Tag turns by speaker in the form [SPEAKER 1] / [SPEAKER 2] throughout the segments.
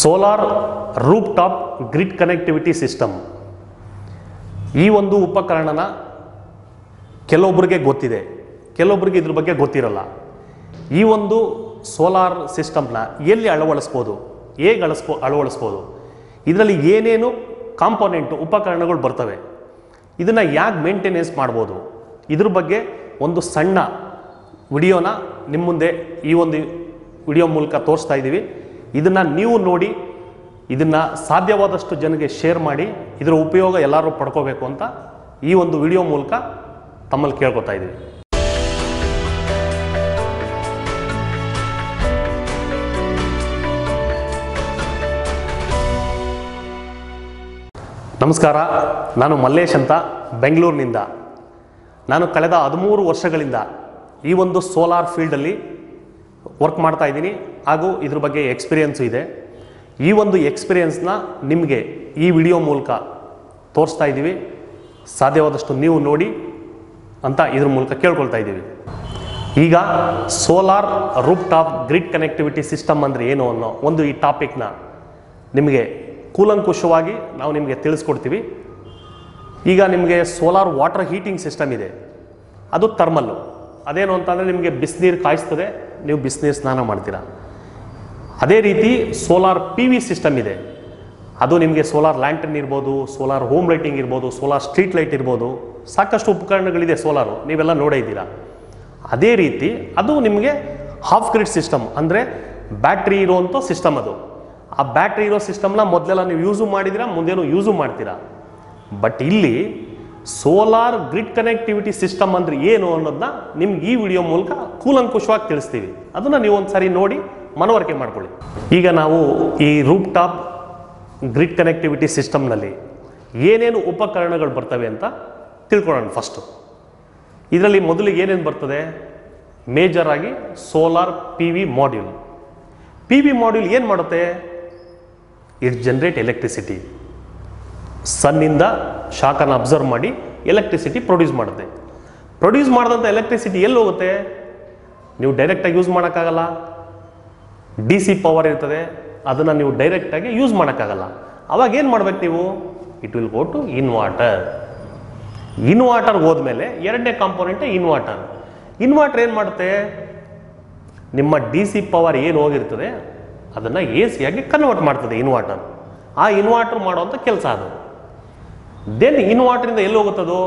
[SPEAKER 1] solar roof top grid connectivity system ಈ ಒಂದು ಉಪಕರಣನ ಕೆಲವೊಬ್ಬರಿಗೆ ಗೊತ್ತಿದೆ ಕೆಲವೊಬ್ಬರಿಗೆ ಇದ್ರ ಬಗ್ಗೆ ಗೊತ್ತಿರಲ್ಲ ಈ ಒಂದು ಸೋಲಾರ್ ಸಿಸ್ಟಮ್ನ ಎಲ್ಲಿ ಅಳವಡಿಸ್ಬೋದು ಹೇಗೆ ಅಳಿಸ್ಬೋ ಅಳವಡಿಸ್ಬೋದು ಇದರಲ್ಲಿ ಏನೇನು ಕಾಂಪೋನೆಂಟು ಉಪಕರಣಗಳು ಬರ್ತವೆ ಇದನ್ನು ಯಾಕೆ ಮೇಂಟೆನೆನ್ಸ್ ಮಾಡ್ಬೋದು ಇದ್ರ ಬಗ್ಗೆ ಒಂದು ಸಣ್ಣ ವಿಡಿಯೋನ ನಿಮ್ಮ ಮುಂದೆ ಈ ಒಂದು ವಿಡಿಯೋ ಮೂಲಕ ತೋರಿಸ್ತಾ ಇದ್ದೀವಿ ಇದನ್ನು ನೀವು ನೋಡಿ ಇದನ್ನು ಸಾಧ್ಯವಾದಷ್ಟು ಜನಗೆ ಶೇರ್ ಮಾಡಿ ಇದರ ಉಪಯೋಗ ಎಲ್ಲರೂ ಪಡ್ಕೋಬೇಕು ಅಂತ ಈ ಒಂದು ವಿಡಿಯೋ ಮೂಲಕ ತಮ್ಮಲ್ಲಿ ಕೇಳ್ಕೊತಾ ಇದ್ದೀವಿ ನಮಸ್ಕಾರ ನಾನು ಮಲ್ಲೇಶ್ ಅಂತ ಬೆಂಗಳೂರಿನಿಂದ ನಾನು ಕಳೆದ ಹದಿಮೂರು ವರ್ಷಗಳಿಂದ ಈ ಒಂದು ಸೋಲಾರ್ ಫೀಲ್ಡಲ್ಲಿ ವರ್ಕ್ ಮಾಡ್ತಾ ಇದ್ದೀನಿ ಹಾಗೂ ಇದ್ರ ಬಗ್ಗೆ ಎಕ್ಸ್ಪೀರಿಯನ್ಸು ಇದೆ ಈ ಒಂದು ಎಕ್ಸ್ಪೀರಿಯನ್ಸ್ನ ನಿಮಗೆ ಈ ವಿಡಿಯೋ ಮೂಲಕ ತೋರಿಸ್ತಾ ಇದ್ದೀವಿ ಸಾಧ್ಯವಾದಷ್ಟು ನೀವು ನೋಡಿ ಅಂತ ಇದ್ರ ಮೂಲಕ ಕೇಳ್ಕೊಳ್ತಾ ಇದ್ದೀವಿ ಈಗ solar roof top grid connectivity system ಅಂದರೆ ಏನು ಅನ್ನೋ ಒಂದು ಈ ಟಾಪಿಕ್ನ ನಿಮಗೆ ಕೂಲಂಕುಷವಾಗಿ ನಾವು ನಿಮಗೆ ತಿಳಿಸ್ಕೊಡ್ತೀವಿ ಈಗ ನಿಮಗೆ ಸೋಲಾರ್ ವಾಟರ್ ಹೀಟಿಂಗ್ ಸಿಸ್ಟಮ್ ಇದೆ ಅದು ಥರ್ಮಲ್ಲು ಅದೇನು ಅಂತಂದರೆ ನಿಮಗೆ ಬಿಸಿನೀರು ಕಾಯಿಸ್ತದೆ ನೀವು ಬಿಸಿನೀರು ಸ್ನಾನ ಮಾಡ್ತೀರಾ ಅದೇ ರೀತಿ ಸೋಲಾರ್ ಪಿ ವಿ ಸಿಸ್ಟಮ್ ಇದೆ ಅದು ನಿಮಗೆ ಸೋಲಾರ್ ಲ್ಯಾಂಟರ್ನ್ ಇರ್ಬೋದು ಸೋಲಾರ್ ಹೋಮ್ ಲೈಟಿಂಗ್ ಇರ್ಬೋದು ಸೋಲಾರ್ ಸ್ಟ್ರೀಟ್ ಲೈಟ್ ಇರ್ಬೋದು ಸಾಕಷ್ಟು ಉಪಕರಣಗಳಿದೆ ಸೋಲಾರು ನೀವೆಲ್ಲ ನೋಡೇ ಇದ್ದೀರಾ ಅದೇ ರೀತಿ ಅದು ನಿಮಗೆ ಹಾಫ್ ಗ್ರಿಡ್ ಸಿಸ್ಟಮ್ ಅಂದರೆ ಬ್ಯಾಟ್ರಿ ಇರುವಂಥ ಸಿಸ್ಟಮ್ ಅದು ಆ ಬ್ಯಾಟ್ರಿ ಇರೋ ಸಿಸ್ಟಮ್ನ ಮೊದಲೆಲ್ಲ ನೀವು ಯೂಸು ಮಾಡಿದ್ದೀರಾ ಮುಂದೇನು ಯೂಸು ಮಾಡ್ತೀರಾ ಬಟ್ ಇಲ್ಲಿ ಸೋಲಾರ್ ಗ್ರಿಡ್ ಕನೆಕ್ಟಿವಿಟಿ ಸಿಸ್ಟಮ್ ಅಂದ್ರೆ ಏನು ಅನ್ನೋದನ್ನ ನಿಮ್ಗೆ ಈ ವಿಡಿಯೋ ಮೂಲಕ ಕೂಲಂಕುಷವಾಗಿ ತಿಳಿಸ್ತೀವಿ ಅದನ್ನು ನೀವು ಒಂದು ಸಾರಿ ನೋಡಿ ಮನವರಿಕೆ ಮಾಡ್ಕೊಳ್ಳಿ ಈಗ ನಾವು ಈ ರೂಪ್ ಟಾಪ್ ಗ್ರಿಡ್ ಕನೆಕ್ಟಿವಿಟಿ ಸಿಸ್ಟಮ್ನಲ್ಲಿ ಏನೇನು ಉಪಕರಣಗಳು ಬರ್ತವೆ ಅಂತ ತಿಳ್ಕೊಳ್ಳೋಣ ಫಸ್ಟು ಇದರಲ್ಲಿ ಮೊದಲಿಗೆ ಏನೇನು ಬರ್ತದೆ ಮೇಜರ್ ಆಗಿ solar P V module P V module ಏನು ಮಾಡುತ್ತೆ ಇಟ್ ಜನರೇಟ್ ಎಲೆಕ್ಟ್ರಿಸಿಟಿ ಸನ್ನಿಂದ ಶಾಕನ್ನು ಅಬ್ಸರ್ವ್ ಮಾಡಿ ಎಲೆಕ್ಟ್ರಿಸಿಟಿ ಪ್ರೊಡ್ಯೂಸ್ ಮಾಡುತ್ತೆ ಪ್ರೊಡ್ಯೂಸ್ ಮಾಡಿದಂಥ ಎಲೆಕ್ಟ್ರಿಸಿಟಿ ಎಲ್ಲಿ ಹೋಗುತ್ತೆ ನೀವು ಡೈರೆಕ್ಟಾಗಿ ಯೂಸ್ ಮಾಡೋಕ್ಕಾಗಲ್ಲ ಡಿ ಸಿ ಪವರ್ ಇರ್ತದೆ ಅದನ್ನು ನೀವು ಡೈರೆಕ್ಟಾಗಿ ಯೂಸ್ ಮಾಡೋಕ್ಕಾಗಲ್ಲ ಅವಾಗ ಏನು ಮಾಡ್ಬೇಕು ನೀವು it will go to inverter inverter ಹೋದ್ಮೇಲೆ ಎರಡನೇ ಕಾಂಪೋನೆಂಟೇ ಇನ್ವಾಟರ್ ಇನ್ವಾಟರ್ ಏನು ಮಾಡುತ್ತೆ ನಿಮ್ಮ ಡಿ ಸಿ ಪವರ್ ಏನು ಹೋಗಿರ್ತದೆ ಅದನ್ನು ಎ ಸಿಯಾಗಿ ಕನ್ವರ್ಟ್ ಮಾಡ್ತದೆ ಇನ್ವಾಟರ್ ಆ ಇನ್ವಾಟರ್ ಮಾಡುವಂಥ ಕೆಲಸ ಅದು ದೆನ್ ಇನ್ವಾಟರಿಂದ ಎಲ್ಲಿ ಹೋಗುತ್ತದು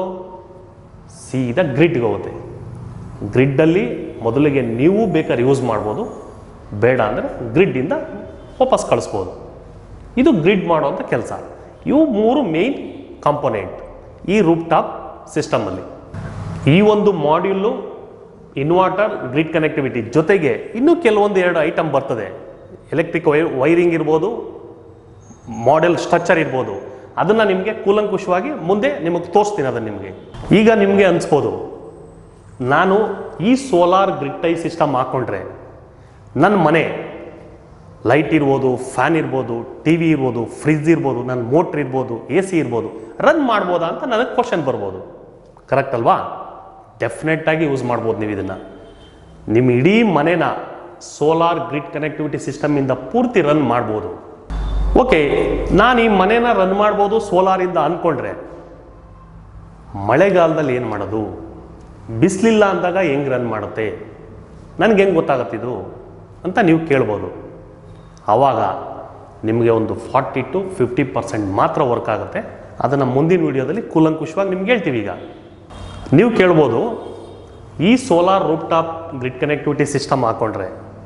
[SPEAKER 1] ಸೀದಾ ಗ್ರಿಡ್ಗೆ ಹೋಗುತ್ತೆ ಗ್ರಿಡ್ಡಲ್ಲಿ ಮೊದಲಿಗೆ ನೀವು ಬೇಕಾದ್ರೆ ಯೂಸ್ ಮಾಡ್ಬೋದು ಬೇಡ ಅಂದರೆ ಗ್ರಿಡ್ಡಿಂದ ವಾಪಸ್ ಕಳಿಸ್ಬೋದು ಇದು ಗ್ರಿಡ್ ಮಾಡುವಂಥ ಕೆಲಸ ಇವು ಮೂರು ಮೇನ್ ಕಾಂಪೊನೆಂಟ್ ಈ ರೂಪ್ ಟಾಪ್ ಸಿಸ್ಟಮಲ್ಲಿ ಈ ಒಂದು ಮಾಡ್ಯೂಲು ಇನ್ವರ್ಟರ್ ಗ್ರಿಡ್ ಕನೆಕ್ಟಿವಿಟಿ ಜೊತೆಗೆ ಇನ್ನೂ ಕೆಲವೊಂದು ಎರಡು ಐಟಮ್ ಬರ್ತದೆ ಎಲೆಕ್ಟ್ರಿಕ್ ವೈ ವೈರಿಂಗ್ ಇರ್ಬೋದು ಮಾಡೆಲ್ ಸ್ಟ್ರಕ್ಚರ್ ಇರ್ಬೋದು ಅದನ್ನು ನಿಮಗೆ ಕೂಲಂಕುಷವಾಗಿ ಮುಂದೆ ನಿಮಗೆ ತೋರಿಸ್ತೀನಿ ಅದನ್ನು ನಿಮಗೆ ಈಗ ನಿಮಗೆ ಅನಿಸ್ಬೋದು ನಾನು ಈ ಸೋಲಾರ್ ಗ್ರಿಡ್ ಟೈ ಸಿಸ್ಟಮ್ ಹಾಕ್ಕೊಂಡ್ರೆ ನನ್ನ ಮನೆ ಲೈಟ್ ಇರ್ಬೋದು ಫ್ಯಾನ್ ಇರ್ಬೋದು ಟಿ ವಿ ಇರ್ಬೋದು ಫ್ರಿಜ್ ಇರ್ಬೋದು ನನ್ನ ಮೋಟ್ರ್ ಇರ್ಬೋದು ಎ ಸಿ ಇರ್ಬೋದು ರನ್ ಮಾಡ್ಬೋದಾ ಅಂತ ನನಗೆ ಕ್ವಶನ್ ಬರ್ಬೋದು ಕರೆಕ್ಟ್ ಅಲ್ವಾ ಡೆಫಿನೆಟ್ಟಾಗಿ ಯೂಸ್ ಮಾಡ್ಬೋದು ನೀವು ಇದನ್ನು ನಿಮ್ಮ ಇಡೀ ಮನೆನ ಸೋಲಾರ್ ಗ್ರಿಡ್ ಕನೆಕ್ಟಿವಿಟಿ ಸಿಸ್ಟಮಿಂದ ಪೂರ್ತಿ ರನ್ ಮಾಡ್ಬೋದು ಓಕೆ ನಾನು ಈ ಮನೇನ ರನ್ ಮಾಡ್ಬೋದು ಸೋಲಾರಿಂದ ಅಂದ್ಕೊಂಡ್ರೆ ಮಳೆಗಾಲದಲ್ಲಿ ಏನು ಮಾಡೋದು ಬಿಸಿಲಿಲ್ಲ ಅಂದಾಗ ಹೆಂಗೆ ರನ್ ಮಾಡುತ್ತೆ ನನಗೆ ಹೆಂಗೆ ಗೊತ್ತಾಗತ್ತಿದು ಅಂತ ನೀವು ಕೇಳ್ಬೋದು ಆವಾಗ ನಿಮಗೆ ಒಂದು ಫಾರ್ಟಿ ಟು ಫಿಫ್ಟಿ ಪರ್ಸೆಂಟ್ ಮಾತ್ರ ವರ್ಕ್ ಆಗುತ್ತೆ ಅದನ್ನು ಮುಂದಿನ ವಿಡಿಯೋದಲ್ಲಿ ಕೂಲಂಕುಷವಾಗಿ ನಿಮ್ಗೆ ಹೇಳ್ತೀವಿ ಈಗ ನೀವು ಕೇಳ್ಬೋದು ಈ solar roof top grid connectivity system ಹಾಕ್ಕೊಂಡ್ರೆ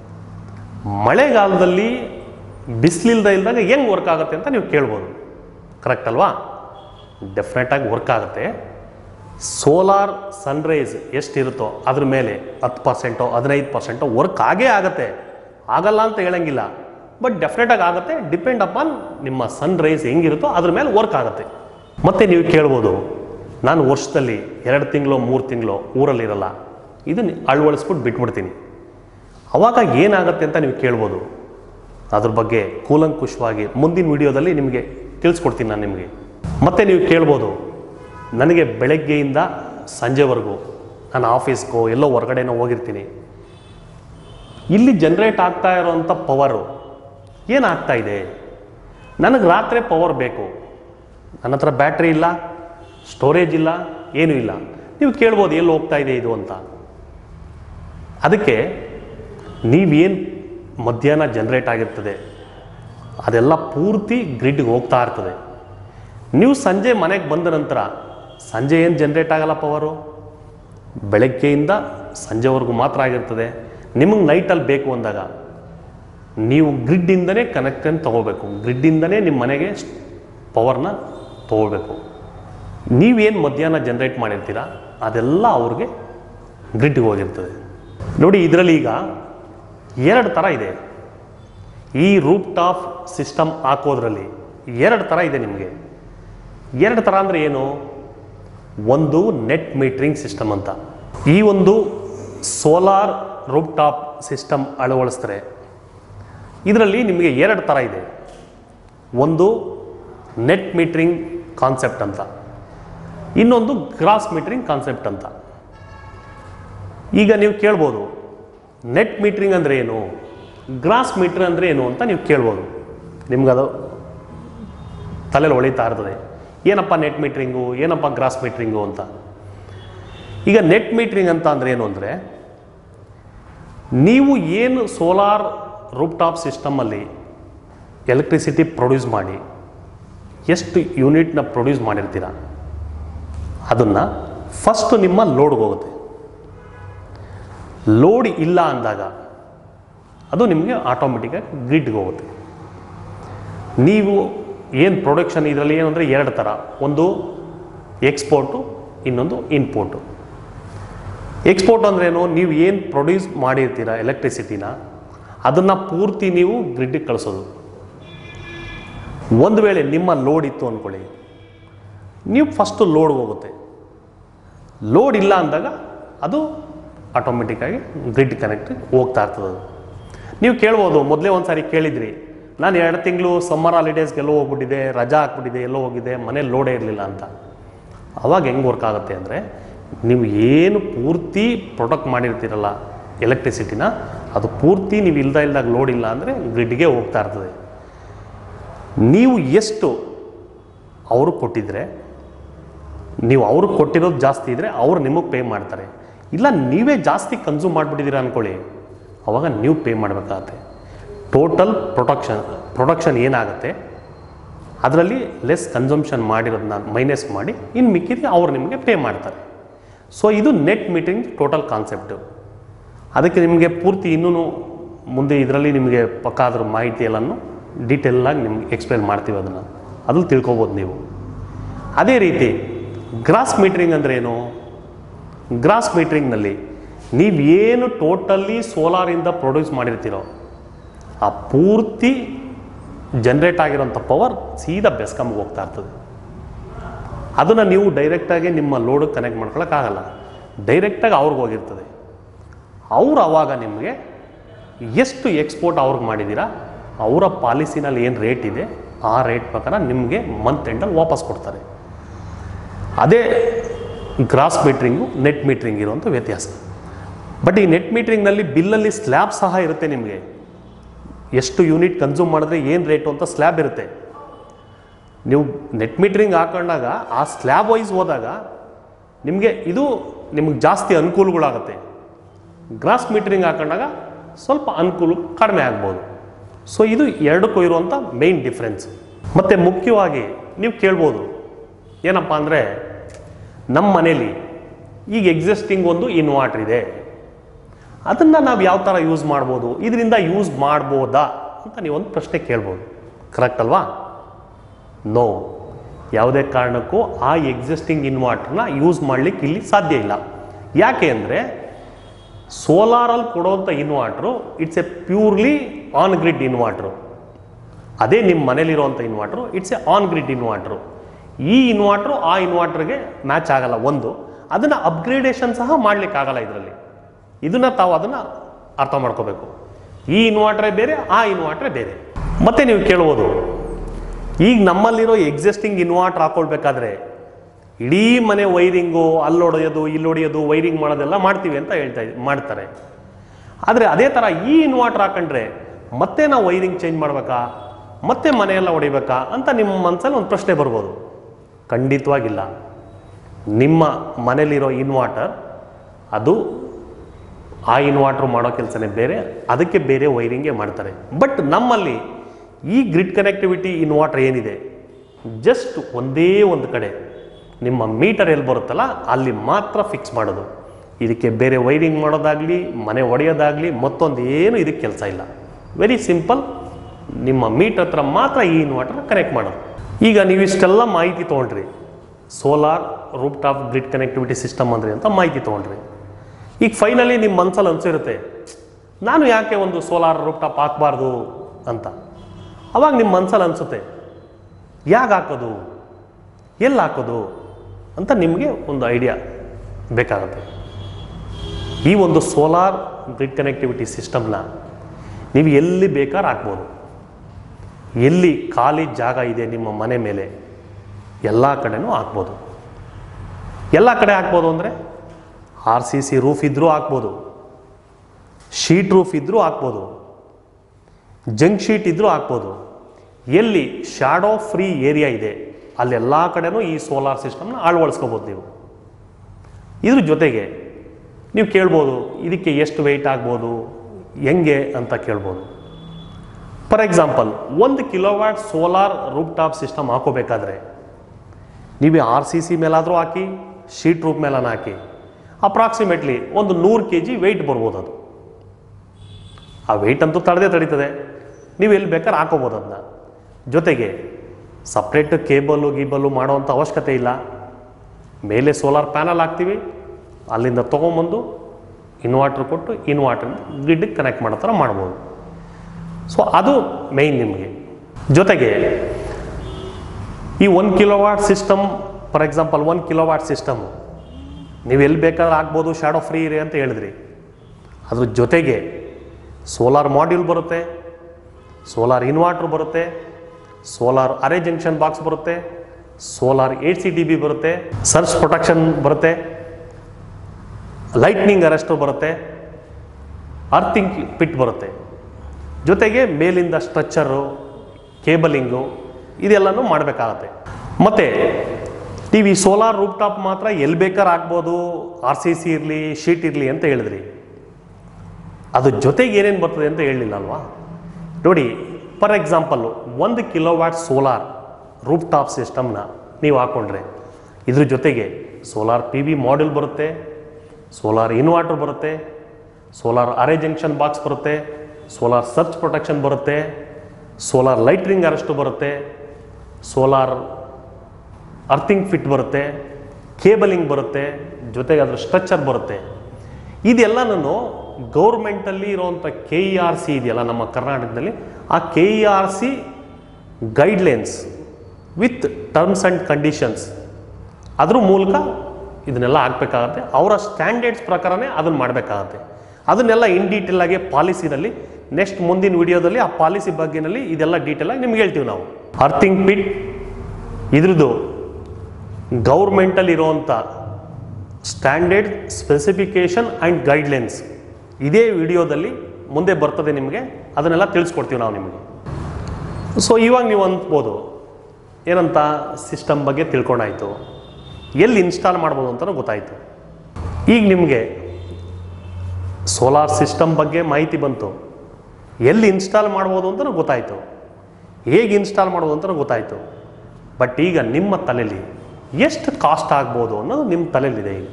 [SPEAKER 1] ಮಳೆಗಾಲದಲ್ಲಿ ಬಿಸಿಲಿಲ್ದ ಇಲ್ದಾಗ ಹೆಂಗೆ ವರ್ಕ್ ಆಗುತ್ತೆ ಅಂತ ನೀವು ಕೇಳ್ಬೋದು ಕರೆಕ್ಟ್ ಅಲ್ವಾ ಡೆಫಿನೆಟಾಗಿ ವರ್ಕ್ ಆಗುತ್ತೆ ಸೋಲಾರ್ ಸನ್ರೈಸ್ ಎಷ್ಟಿರುತ್ತೋ ಅದ್ರ ಮೇಲೆ ಹತ್ತು ಪರ್ಸೆಂಟೋ ಹದಿನೈದು ಪರ್ಸೆಂಟೋ ವರ್ಕ್ ಆಗೇ ಆಗುತ್ತೆ ಆಗಲ್ಲ ಅಂತ ಹೇಳಂಗಿಲ್ಲ ಬಟ್ ಡೆಫಿನೆಟಾಗಿ ಆಗುತ್ತೆ ಡಿಪೆಂಡ್ ಅಪಾನ್ ನಿಮ್ಮ ಸನ್ ರೈಸ್ ಹೆಂಗಿರುತ್ತೋ ಅದ್ರ ಮೇಲೆ ವರ್ಕ್ ಆಗುತ್ತೆ ಮತ್ತೆ ನೀವು ಕೇಳ್ಬೋದು ನಾನು ವರ್ಷದಲ್ಲಿ ಎರಡು ತಿಂಗಳು ಮೂರು ತಿಂಗಳು ಊರಲ್ಲಿರಲ್ಲ ಇದನ್ನ ಅಳವಡಿಸ್ಬಿಟ್ಟು ಬಿಟ್ಬಿಡ್ತೀನಿ ಅವಾಗ ಏನಾಗುತ್ತೆ ಅಂತ ನೀವು ಕೇಳ್ಬೋದು ಅದ್ರ ಬಗ್ಗೆ ಕೂಲಂಕುಷವಾಗಿ ಮುಂದಿನ ವಿಡಿಯೋದಲ್ಲಿ ನಿಮಗೆ ತಿಳಿಸ್ಕೊಡ್ತೀನಿ ನಾನು ನಿಮಗೆ ಮತ್ತೆ ನೀವು ಕೇಳ್ಬೋದು ನನಗೆ ಬೆಳಗ್ಗೆಯಿಂದ ಸಂಜೆವರೆಗೂ ನಾನು ಆಫೀಸ್ಗೋ ಎಲ್ಲೋ ಹೊರಗಡೆನೋ ಹೋಗಿರ್ತೀನಿ ಇಲ್ಲಿ ಜನ್ರೇಟ್ ಆಗ್ತಾ ಇರೋವಂಥ ಪವರು ಏನಾಗ್ತಾ ಇದೆ ನನಗೆ ರಾತ್ರಿ ಪವರ್ ಬೇಕು ನನ್ನ ಹತ್ರ ಬ್ಯಾಟ್ರಿ ಇಲ್ಲ ಸ್ಟೋರೇಜ್ ಇಲ್ಲ ಏನೂ ಇಲ್ಲ ನೀವು ಕೇಳ್ಬೋದು ಎಲ್ಲಿ ಹೋಗ್ತಾ ಇದೆ ಇದು ಅಂತ ಅದಕ್ಕೆ ನೀವೇನು ಮಧ್ಯಾಹ್ನ ಜನ್ರೇಟ್ ಆಗಿರ್ತದೆ ಅದೆಲ್ಲ ಪೂರ್ತಿ ಗ್ರಿಡ್ಗೆ ಹೋಗ್ತಾ ಇರ್ತದೆ ನೀವು ಸಂಜೆ ಮನೆಗೆ ಬಂದ ನಂತರ ಸಂಜೆ ಏನು ಜನ್ರೇಟ್ ಆಗಲ್ಲ ಪವರು ಬೆಳಗ್ಗೆಯಿಂದ ಸಂಜೆವರೆಗೂ ಮಾತ್ರ ಆಗಿರ್ತದೆ ನಿಮಗೆ ನೈಟಲ್ಲಿ ಬೇಕು ಅಂದಾಗ ನೀವು ಗ್ರಿಡ್ಡಿಂದನೇ ಕನೆಕ್ಟನ್ನು ತೊಗೋಬೇಕು ಗ್ರಿಡ್ಡಿಂದನೇ ನಿಮ್ಮ ಮನೆಗೆ ಪವರ್ನ ತೊಗೋಬೇಕು ನೀವೇನು ಮಧ್ಯಾಹ್ನ ಜನ್ರೇಟ್ ಮಾಡಿರ್ತೀರ ಅದೆಲ್ಲ ಅವ್ರಿಗೆ ಗ್ರಿಡ್ಗೆ ಹೋಗಿರ್ತದೆ ನೋಡಿ ಇದರಲ್ಲಿ ಈಗ ಎರಡು ಥರ ಇದೆ ಈ ರೂಪ್ ಟಾಪ್ ಸಿಸ್ಟಮ್ ಹಾಕೋದ್ರಲ್ಲಿ ಎರಡು ಥರ ಇದೆ ನಿಮಗೆ ಎರಡು ಥರ ಅಂದರೆ ಏನು ಒಂದು ನೆಟ್ ಮೀಟ್ರಿಂಗ್ ಸಿಸ್ಟಮ್ ಅಂತ ಈ ಒಂದು ಸೋಲಾರ್ ರೂಪ್ ಟಾಪ್ ಸಿಸ್ಟಮ್ ಅಳವಡಿಸಿದ್ರೆ ಇದರಲ್ಲಿ ನಿಮಗೆ ಎರಡು ಥರ ಇದೆ ಒಂದು ನೆಟ್ ಮೀಟ್ರಿಂಗ್ ಕಾನ್ಸೆಪ್ಟ್ ಅಂತ ಇನ್ನೊಂದು ಗ್ರಾಸ್ ಮೀಟ್ರಿಂಗ್ ಕಾನ್ಸೆಪ್ಟ್ ಅಂತ ಈಗ ನೀವು ಕೇಳ್ಬೋದು ನೆಟ್ ಮೀಟ್ರಿಂಗ್ ಅಂದರೆ ಏನು ಗ್ರಾಸ್ ಮೀಟ್ರ್ ಅಂದರೆ ಏನು ಅಂತ ನೀವು ಕೇಳ್ಬೋದು ನಿಮ್ಗದು ತಲೆಯಲ್ಲಿ ಹೊಳಿತಾ ಇರ್ತದೆ ಏನಪ್ಪ ನೆಟ್ ಮೀಟ್ರಿಂಗು ಏನಪ್ಪ ಗ್ರಾಸ್ ಮೀಟ್ರಿಂಗು ಅಂತ ಈಗ ನೆಟ್ ಮೀಟ್ರಿಂಗ್ ಅಂತ ಅಂದರೆ ಏನು ಅಂದರೆ ನೀವು ಏನು ಸೋಲಾರ್ ರೂಪ್ ಟಾಪ್ ಸಿಸ್ಟಮಲ್ಲಿ ಎಲೆಕ್ಟ್ರಿಸಿಟಿ ಪ್ರೊಡ್ಯೂಸ್ ಮಾಡಿ ಎಷ್ಟು ಯೂನಿಟ್ನ ಪ್ರೊಡ್ಯೂಸ್ ಮಾಡಿರ್ತೀರ ಅದನ್ನು ಫಸ್ಟ್ ನಿಮ್ಮ ಲೋಡ್ಗೆ ಹೋಗುತ್ತೆ ಲೋಡ್ ಇಲ್ಲ ಅಂದಾಗ ಅದು ನಿಮಗೆ ಆಟೋಮೆಟಿಕಾಗಿ ಗ್ರಿಡ್ಗೆ ಹೋಗುತ್ತೆ ನೀವು ಏನು ಪ್ರೊಡಕ್ಷನ್ ಇದರಲ್ಲಿ ಏನು ಅಂದರೆ ಎರಡು ಥರ ಒಂದು ಎಕ್ಸ್ಪೋರ್ಟು ಇನ್ನೊಂದು ಇನ್ಪೋರ್ಟು ಎಕ್ಸ್ಪೋರ್ಟ್ ಅಂದ್ರೇನು ನೀವು ಏನು ಪ್ರೊಡ್ಯೂಸ್ ಮಾಡಿರ್ತೀರ ಎಲೆಕ್ಟ್ರಿಸಿಟಿನ ಅದನ್ನು ಪೂರ್ತಿ ನೀವು ಗ್ರಿಡ್ಗೆ ಕಳಿಸೋದು ಒಂದು ವೇಳೆ ನಿಮ್ಮ ಲೋಡ್ ಇತ್ತು ಅಂದ್ಕೊಳ್ಳಿ ನೀವು ಫಸ್ಟು ಲೋಡ್ಗೆ ಹೋಗುತ್ತೆ ಲೋಡ್ ಇಲ್ಲ ಅಂದಾಗ ಅದು ಆಟೋಮೆಟಿಕ್ಕಾಗಿ ಗ್ರಿಡ್ ಕನೆಕ್ಟ್ ಹೋಗ್ತಾ ಇರ್ತದೆ ಅದು ನೀವು ಕೇಳ್ಬೋದು ಮೊದಲೇ ಒಂದು ಸಾರಿ ಕೇಳಿದ್ರಿ ನಾನು ಎರಡು ತಿಂಗಳು ಸಮ್ಮರ್ ಹಾಲಿಡೇಸ್ಗೆ ಎಲ್ಲೋ ಹೋಗ್ಬಿಟ್ಟಿದೆ ರಜಾ ಹಾಕ್ಬಿಟ್ಟಿದೆ ಎಲ್ಲೋ ಹೋಗಿದೆ ಮನೇಲಿ ಲೋಡೇ ಇರಲಿಲ್ಲ ಅಂತ ಅವಾಗ ಹೆಂಗೆ ವರ್ಕ್ ಆಗುತ್ತೆ ಅಂದರೆ ನೀವು ಏನು ಪೂರ್ತಿ ಪ್ರೊಡಕ್ಟ್ ಮಾಡಿರ್ತೀರಲ್ಲ ಎಲೆಕ್ಟ್ರಿಸಿಟಿನ ಅದು ಪೂರ್ತಿ ನೀವು ಇಲ್ದ ಇಲ್ದಾಗ ಲೋಡ್ ಇಲ್ಲ ಅಂದರೆ ಗ್ರಿಡ್ಗೆ ಹೋಗ್ತಾ ಇರ್ತದೆ ನೀವು ಎಷ್ಟು ಅವರು ಕೊಟ್ಟಿದ್ರೆ ನೀವು ಅವ್ರಿಗೆ ಕೊಟ್ಟಿರೋದು ಜಾಸ್ತಿ ಇದ್ದರೆ ಅವ್ರು ನಿಮಗೆ ಪೇ ಮಾಡ್ತಾರೆ ಇಲ್ಲ ನೀವೇ ಜಾಸ್ತಿ ಕನ್ಸ್ಯೂಮ್ ಮಾಡಿಬಿಟ್ಟಿದ್ದೀರಾ ಅಂದ್ಕೊಳ್ಳಿ ಅವಾಗ ನೀವು ಪೇ ಮಾಡಬೇಕಾಗತ್ತೆ ಟೋಟಲ್ ಪ್ರೊಡಕ್ಷನ್ ಪ್ರೊಡಕ್ಷನ್ ಏನಾಗುತ್ತೆ ಅದರಲ್ಲಿ ಲೆಸ್ ಕನ್ಸಂಪ್ಷನ್ ಮಾಡಿರೋದನ್ನ ಮೈನಸ್ ಮಾಡಿ ಇನ್ನು ಮಿಕ್ಕಿದ್ರೆ ಅವ್ರು ನಿಮಗೆ ಪೇ ಮಾಡ್ತಾರೆ ಸೊ ಇದು ನೆಟ್ ಮೀಟಿಂಗ್ ಟೋಟಲ್ ಕಾನ್ಸೆಪ್ಟು ಅದಕ್ಕೆ ನಿಮಗೆ ಪೂರ್ತಿ ಇನ್ನೂ ಮುಂದೆ ಇದರಲ್ಲಿ ನಿಮಗೆ ಪಕ್ಕ ಅದ್ರ ಮಾಹಿತಿ ಎಲ್ಲನೂ ಡೀಟೇಲಾಗಿ ನಿಮ್ಗೆ ಎಕ್ಸ್ಪ್ಲೇನ್ ಮಾಡ್ತೀವಿ ಅದನ್ನು ಅದ್ರಲ್ಲಿ ತಿಳ್ಕೊಬೋದು ನೀವು ಅದೇ ರೀತಿ ಗ್ರಾಸ್ ಮೀಟ್ರಿಂಗ್ ಅಂದರೆ ಏನು ಗ್ರಾಸ್ ಮೀಟ್ರಿಂಗ್ನಲ್ಲಿ ನೀವೇನು ಟೋಟಲಿ ಸೋಲಾರಿಂದ ಪ್ರೊಡ್ಯೂಸ್ ಮಾಡಿರ್ತೀರೋ ಆ ಪೂರ್ತಿ ಜನ್ರೇಟ್ ಆಗಿರೋಂಥ ಪವರ್ ಸೀದಾ ಬೆಸ್ಕಾಮ್ಗೆ ಹೋಗ್ತಾ ಇರ್ತದೆ ಅದನ್ನು ನೀವು ಡೈರೆಕ್ಟಾಗಿ ನಿಮ್ಮ ಲೋಡಿಗೆ ಕನೆಕ್ಟ್ ಮಾಡ್ಕೊಳಕ್ಕಾಗಲ್ಲ ಡೈರೆಕ್ಟಾಗಿ ಅವ್ರಿಗೆ ಹೋಗಿರ್ತದೆ ಅವ್ರು ಆವಾಗ ನಿಮಗೆ ಎಷ್ಟು ಎಕ್ಸ್ಪೋರ್ಟ್ ಅವ್ರಿಗೆ ಮಾಡಿದ್ದೀರಾ ಅವರ ಪಾಲಿಸಿನಲ್ಲಿ ಏನು ರೇಟ್ ಇದೆ ಆ ರೇಟ್ ಪ್ರಕಾರ ನಿಮಗೆ ಮಂತ್ ಎಂಡಲ್ಲಿ ವಾಪಸ್ ಕೊಡ್ತಾರೆ ಅದೇ ಗ್ರಾಸ್ ಮೀಟ್ರಿಂಗು ನೆಟ್ ಮೀಟ್ರಿಂಗ್ ಇರುವಂಥ ವ್ಯತ್ಯಾಸ ಬಟ್ ಈ ನೆಟ್ ಮೀಟ್ರಿಂಗ್ನಲ್ಲಿ ಬಿಲ್ಲಲ್ಲಿ ಸ್ಲ್ಯಾಬ್ ಸಹ ಇರುತ್ತೆ ನಿಮಗೆ ಎಷ್ಟು ಯೂನಿಟ್ ಕನ್ಸ್ಯೂಮ್ ಮಾಡಿದ್ರೆ ಏನು ರೇಟು ಅಂತ ಸ್ಲ್ಯಾಬ್ ಇರುತ್ತೆ ನೀವು ನೆಟ್ ಮೀಟ್ರಿಂಗ್ ಹಾಕೊಂಡಾಗ ಆ ಸ್ಲ್ಯಾಬ್ ವೈಸ್ ಹೋದಾಗ ನಿಮಗೆ ಇದು ನಿಮಗೆ ಜಾಸ್ತಿ ಅನುಕೂಲಗಳಾಗುತ್ತೆ ಗ್ರಾಸ್ ಮೀಟ್ರಿಂಗ್ ಹಾಕೊಂಡಾಗ ಸ್ವಲ್ಪ ಅನುಕೂಲ ಕಡಿಮೆ ಆಗ್ಬೋದು ಸೊ ಇದು ಎರಡಕ್ಕೂ ಇರುವಂಥ ಮೇನ್ ಡಿಫ್ರೆನ್ಸ್ ಮತ್ತು ಮುಖ್ಯವಾಗಿ ನೀವು ಕೇಳ್ಬೋದು ಏನಪ್ಪ ಅಂದರೆ ನಮ್ಮ ಮನೇಲಿ ಈಗ ಎಕ್ಸಿಸ್ಟಿಂಗ್ ಒಂದು ಇನ್ವರ್ಟರ್ ಇದೆ ಅದನ್ನು ನಾವು ಯಾವ ಥರ ಯೂಸ್ ಮಾಡ್ಬೋದು ಇದರಿಂದ ಯೂಸ್ ಮಾಡ್ಬೋದಾ ಅಂತ ನೀವೊಂದು ಪ್ರಶ್ನೆ ಕೇಳ್ಬೋದು ಕರೆಕ್ಟ್ ಅಲ್ವಾ ನೋ ಯಾವುದೇ ಕಾರಣಕ್ಕೂ ಆ ಎಕ್ಸಿಸ್ಟಿಂಗ್ ಇನ್ವರ್ಟರ್ನ ಯೂಸ್ ಮಾಡಲಿಕ್ಕೆ ಇಲ್ಲಿ ಸಾಧ್ಯ ಇಲ್ಲ ಯಾಕೆ ಅಂದರೆ ಸೋಲಾರಲ್ಲಿ ಕೊಡುವಂಥ inverter it's a purely on grid inverter ಅದೇ ನಿಮ್ಮ ಮನೇಲಿರುವಂಥ inverter it's a on grid inverter ಈ ಇನ್ವರ್ಟ್ರು ಆ ಇನ್ವರ್ಟ್ರಿಗೆ ಮ್ಯಾಚ್ ಆಗಲ್ಲ ಒಂದು ಅದನ್ನು ಅಪ್ಗ್ರೇಡೇಷನ್ ಸಹ ಮಾಡಲಿಕ್ಕಾಗಲ್ಲ ಇದರಲ್ಲಿ ಇದನ್ನು ತಾವು ಅದನ್ನು ಅರ್ಥ ಮಾಡ್ಕೋಬೇಕು ಈ ಇನ್ವರ್ಟ್ರೇ ಬೇರೆ ಆ ಇನ್ವರ್ಟ್ರೇ ಬೇರೆ ಮತ್ತೆ ನೀವು ಕೇಳ್ಬೋದು ಈಗ ನಮ್ಮಲ್ಲಿರೋ ಎಕ್ಸಿಸ್ಟಿಂಗ್ ಇನ್ವರ್ಟ್ರ್ ಹಾಕೊಳ್ಬೇಕಾದ್ರೆ ಇಡೀ ಮನೆ ವೈರಿಂಗು ಅಲ್ಲಿ ಹೊಡೆಯೋದು ಇಲ್ಲಿ ಹೊಡೆಯೋದು ವೈರಿಂಗ್ ಮಾಡೋದೆಲ್ಲ ಮಾಡ್ತೀವಿ ಅಂತ ಹೇಳ್ತಾ ಇದ್- ಮಾಡ್ತಾರೆ ಆದರೆ ಅದೇ ಥರ ಈ ಇನ್ವರ್ಟ್ರ್ ಹಾಕೊಂಡ್ರೆ ಮತ್ತೆ ನಾವು ವೈರಿಂಗ್ ಚೇಂಜ್ ಮಾಡಬೇಕಾ ಮತ್ತೆ ಮನೆಯೆಲ್ಲ ಹೊಡಿಬೇಕಾ ಅಂತ ನಿಮ್ಮ ಮನಸ್ಸಲ್ಲಿ ಒಂದು ಪ್ರಶ್ನೆ ಬರ್ಬೋದು ಖಂಡಿತವಾಗಿಲ್ಲ ನಿಮ್ಮ ಮನೇಲಿರೋ ಇನ್ವಾಟರ್ ಅದು ಆ ಇನ್ವಾಟ್ರ್ ಮಾಡೋ ಕೆಲಸನೇ ಬೇರೆ ಅದಕ್ಕೆ ಬೇರೆ ವೈರಿಂಗೇ ಮಾಡ್ತಾರೆ ಬಟ್ ನಮ್ಮಲ್ಲಿ ಈ ಗ್ರಿಡ್ ಕನೆಕ್ಟಿವಿಟಿ ಇನ್ವಾಟ್ರ್ ಏನಿದೆ ಜಸ್ಟ್ ಒಂದೇ ಒಂದು ಕಡೆ ನಿಮ್ಮ ಮೀಟರ್ ಎಲ್ಲಿ ಬರುತ್ತಲ್ಲ ಅಲ್ಲಿ ಮಾತ್ರ ಫಿಕ್ಸ್ ಮಾಡೋದು ಇದಕ್ಕೆ ಬೇರೆ ವೈರಿಂಗ್ ಮಾಡೋದಾಗಲಿ ಮನೆ ಒಡೆಯೋದಾಗಲಿ ಮತ್ತೊಂದು ಏನು ಇದಕ್ಕೆ ಕೆಲಸ ಇಲ್ಲ ವೆರಿ ಸಿಂಪಲ್ ನಿಮ್ಮ ಮೀಟರ್ ಹತ್ರ ಮಾತ್ರ ಈ ಇನ್ವರ್ಟರ್ ಕನೆಕ್ಟ್ ಮಾಡೋದು ಈಗ ನೀವು ಇಷ್ಟೆಲ್ಲ ಮಾಹಿತಿ ತೊಗೊಂಡ್ರಿ solar roof top grid connectivity system ಅಂದ್ರೆ ಅಂತ ಮಾಹಿತಿ ತೊಗೊಂಡ್ರಿ ಈಗ ಫೈನಲಿ ನಿಮ್ಮ ಮನಸ್ಸಲ್ಲಿ ಅನಿಸಿರುತ್ತೆ ನಾನು ಯಾಕೆ ಒಂದು ಸೋಲಾರ್ ರೂಪ್ ಟಾಪ್ ಹಾಕ್ಬಾರ್ದು ಅಂತ ಅವಾಗ ನಿಮ್ಮ ಮನಸ್ಸಲ್ಲಿ ಅನಿಸುತ್ತೆ ಯಾಕೆ ಹಾಕೋದು ಎಲ್ಲಿ ಹಾಕೋದು ಅಂತ ನಿಮಗೆ ಒಂದು ಐಡಿಯಾ ಬೇಕಾಗುತ್ತೆ ಈ ಒಂದು ಸೋಲಾರ್ ಗ್ರಿಡ್ ಕನೆಕ್ಟಿವಿಟಿ ಸಿಸ್ಟಮ್ನ ನೀವು ಎಲ್ಲಿ ಬೇಕಾದ್ರೆ ಹಾಕ್ಬೋದು ಎಲ್ಲಿ ಖಾಲಿ ಜಾಗ ಇದೆ ನಿಮ್ಮ ಮನೆ ಮೇಲೆ ಎಲ್ಲ ಕಡೆನೂ ಹಾಕ್ಬೋದು ಎಲ್ಲ ಕಡೆ ಹಾಕ್ಬೋದು ಅಂದರೆ ಆರ್ ಸಿ ಸಿ ರೂಫ್ ಇದ್ದರೂ ಹಾಕ್ಬೋದು ಶೀಟ್ ರೂಫ್ ಇದ್ದರೂ ಹಾಕ್ಬೋದು ಜಂಕ್ ಶೀಟ್ ಇದ್ದರೂ ಹಾಕ್ಬೋದು ಎಲ್ಲಿ ಶಾಡೋ ಫ್ರೀ ಏರಿಯಾ ಇದೆ ಅಲ್ಲೆಲ್ಲ ಕಡೆನೂ ಈ ಸೋಲಾರ್ ಸಿಸ್ಟಮ್ನ ಅಳವಡಿಸ್ಕೋಬೋದು ನೀವು ಇದ್ರ ಜೊತೆಗೆ ನೀವು ಕೇಳ್ಬೋದು ಇದಕ್ಕೆ ಎಷ್ಟು ವೆಯ್ಟ್ ಆಗ್ಬೋದು ಹೆಂಗೆ ಅಂತ ಕೇಳ್ಬೋದು ಫಾರ್ ಎಕ್ಸಾಂಪಲ್ ಒಂದು kilowatt solar roof top system ಹಾಕೋಬೇಕಾದ್ರೆ ನೀವು ಆರ್ ಸಿ ಸಿ ಮೇಲಾದರೂ ಹಾಕಿ ಶೀಟ್ ರೂಪ್ ಮೇಲನ ಹಾಕಿ ಅಪ್ರಾಕ್ಸಿಮೇಟ್ಲಿ ಒಂದು ನೂರು ಕೆ ಜಿ ವೆಯ್ಟ್ ಬರ್ಬೋದು ಅದು ಆ ವೆಯ್ಟ್ ಅಂತೂ ತಡೆದೇ ತಡೀತದೆ ನೀವು ಎಲ್ಲಿ ಬೇಕಾದ್ರೆ ಹಾಕೋಬೋದು ಅದನ್ನ ಜೊತೆಗೆ ಸಪ್ರೇಟ್ ಕೇಬಲ್ಲು ಗೀಬಲ್ಲು ಮಾಡೋವಂಥ ಅವಶ್ಯಕತೆ ಇಲ್ಲ ಮೇಲೆ ಸೋಲಾರ್ ಪ್ಯಾನಲ್ ಹಾಕ್ತೀವಿ ಅಲ್ಲಿಂದ ತೊಗೊಂಬಂದು ಇನ್ವರ್ಟ್ರ್ ಕೊಟ್ಟು ಇನ್ವರ್ಟ್ರಿಂದ ಗ್ರಿಡ್ಗೆ ಕನೆಕ್ಟ್ ಮಾಡೋ ಥರ ಮಾಡ್ಬೋದು ಸೊ ಅದು ಮೇಯ್ನ್ ನಿಮಗೆ ಜೊತೆಗೆ ಈ one kilowatt system for example one kilowatt system ನೀವು ಎಲ್ಲಿ ಬೇಕಾದ್ರೆ ಆಗ್ಬೋದು ಶಾಡೋ ಫ್ರೀ ಇರಿ ಅಂತ ಹೇಳಿದ್ರಿ ಅದ್ರ ಜೊತೆಗೆ ಸೋಲಾರ್ ಮಾಡ್ಯೂಲ್ ಬರುತ್ತೆ ಸೋಲಾರ್ ಇನ್ವರ್ಟ್ರ್ ಬರುತ್ತೆ ಸೋಲಾರ್ ಅರೆ ಜಂಕ್ಷನ್ ಬಾಕ್ಸ್ ಬರುತ್ತೆ solar A C D B ಬರುತ್ತೆ ಸರ್ಚ್ ಪ್ರೊಟೆಕ್ಷನ್ ಬರುತ್ತೆ ಲೈಟ್ನಿಂಗ್ ಅರೆಸ್ಟು ಬರುತ್ತೆ ಅರ್ಥಿಂಗ್ ಪಿಟ್ ಬರುತ್ತೆ ಜೊತೆಗೆ ಮೇಲಿಂದ ಸ್ಟ್ರಕ್ಚರು ಕೇಬಲಿಂಗು ಇದೆಲ್ಲನೂ ಮಾಡಬೇಕಾಗತ್ತೆ ಮತ್ತು ನೀವು ಈ ಸೋಲಾರ್ ರೂಪ್ ಟಾಪ್ ಮಾತ್ರ ಎಲ್ಲಿ ಬೇಕಾದ್ರೆ ಹಾಕ್ಬೋದು ಆರ್ ಸಿ ಸಿ ಇರಲಿ ಶೀಟ್ ಇರಲಿ ಅಂತ ಹೇಳಿದ್ರಿ ಅದು ಜೊತೆಗೆ ಏನೇನು ಬರ್ತದೆ ಅಂತ ಹೇಳಲಿಲ್ಲ ಅಲ್ವಾ ನೋಡಿ ಫಾರ್ ಎಕ್ಸಾಂಪಲ್ ಒಂದು ಕಿಲೋವ್ಯಾಟ್ ಸೋಲಾರ್ ರೂಪ್ ಟಾಪ್ ಸಿಸ್ಟಮ್ನ ನೀವು ಹಾಕ್ಕೊಂಡ್ರೆ ಇದ್ರ ಜೊತೆಗೆ ಸೋಲಾರ್ ಪಿ ವಿ ಮಾಡ್ಯೂಲ್ ಬರುತ್ತೆ ಸೋಲಾರ್ ಇನ್ವರ್ಟರ್ ಬರುತ್ತೆ ಸೋಲಾರ್ ಅರೆ ಜಂಕ್ಷನ್ ಬಾಕ್ಸ್ ಬರುತ್ತೆ ಸೋಲಾರ್ ಸರ್ಚ್ ಪ್ರೊಟೆಕ್ಷನ್ ಬರುತ್ತೆ ಸೋಲಾರ್ ಲೈಟ್ರಿಂಗ್ ಅರೆಸ್ಟು ಬರುತ್ತೆ ಸೋಲಾರ್ ಅರ್ಥಿಂಗ್ ಫಿಟ್ ಬರುತ್ತೆ ಕೇಬಲಿಂಗ್ ಬರುತ್ತೆ ಜೊತೆಗೆ ಅದ್ರ ಸ್ಟ್ರಕ್ಚರ್ ಬರುತ್ತೆ ಇದೆಲ್ಲನೂ ಗೌರ್ಮೆಂಟಲ್ಲಿ ಇರುವಂಥ ಕೆ ಇ ಆರ್ ಸಿ ಇದೆಯಲ್ಲ ನಮ್ಮ ಕರ್ನಾಟಕದಲ್ಲಿ ಆ K E R C guidelines with terms and conditions ಅದ್ರ ಮೂಲಕ ಇದನ್ನೆಲ್ಲ ಹಾಕ್ಬೇಕಾಗತ್ತೆ ಅವರ ಸ್ಟ್ಯಾಂಡರ್ಡ್ಸ್ ಪ್ರಕಾರನೇ ಅದನ್ನು ಮಾಡಬೇಕಾಗತ್ತೆ ಅದನ್ನೆಲ್ಲ ಇನ್ ಡೀಟೇಲ್ ಆಗಿ ಪಾಲಿಸಿನಲ್ಲಿ ನೆಕ್ಸ್ಟ್ ಮುಂದಿನ ವಿಡಿಯೋದಲ್ಲಿ ಆ ಪಾಲಿಸಿ ಬಗ್ಗೆನಲ್ಲಿ ಇದೆಲ್ಲ ಡೀಟೇಲ್ ಆಗಿ ನಿಮ್ಗೆ ಹೇಳ್ತೀವಿ ನಾವು ಅರ್ಥಿಂಗ್ ಪಿಟ್ ಇದ್ರದ್ದು ಗೌರ್ಮೆಂಟಲ್ಲಿ ಇರುವಂಥ ಸ್ಟ್ಯಾಂಡರ್ಡ್ ಸ್ಪೆಸಿಫಿಕೇಷನ್ ಆ್ಯಂಡ್ ಗೈಡ್ಲೈನ್ಸ್ ಇದೇ ವಿಡಿಯೋದಲ್ಲಿ ಮುಂದೆ ಬರ್ತದೆ ನಿಮಗೆ ಅದನ್ನೆಲ್ಲ ತಿಳಿಸ್ಕೊಡ್ತೀವಿ ನಾವು ನಿಮಗೆ ಸೊ ಇವಾಗ ನೀವು ಅನ್ಬೋದು ಏನಂತ ಸಿಸ್ಟಮ್ ಬಗ್ಗೆ ತಿಳ್ಕೊಂಡಾಯ್ತು ಎಲ್ಲಿ ಇನ್ಸ್ಟಾಲ್ ಮಾಡ್ಬೋದು ಅಂತಲೂ ಗೊತ್ತಾಯಿತು ಈಗ ನಿಮಗೆ ಸೋಲಾರ್ ಸಿಸ್ಟಮ್ ಬಗ್ಗೆ ಮಾಹಿತಿ ಬಂತು ಎಲ್ಲಿ ಇನ್ಸ್ಟಾಲ್ ಮಾಡ್ಬೋದು ಅಂತಲೂ ಗೊತ್ತಾಯಿತು ಹೇಗೆ ಇನ್ಸ್ಟಾಲ್ ಮಾಡೋದು ಅಂತಲೂ ಗೊತ್ತಾಯಿತು ಬಟ್ ಈಗ ನಿಮ್ಮ ತಲೆಯಲ್ಲಿ ಎಷ್ಟು ಕಾಸ್ಟ್ ಆಗ್ಬೋದು ಅನ್ನೋದು ನಿಮ್ಮ ತಲೆಯಲ್ಲಿದೆ ಈಗ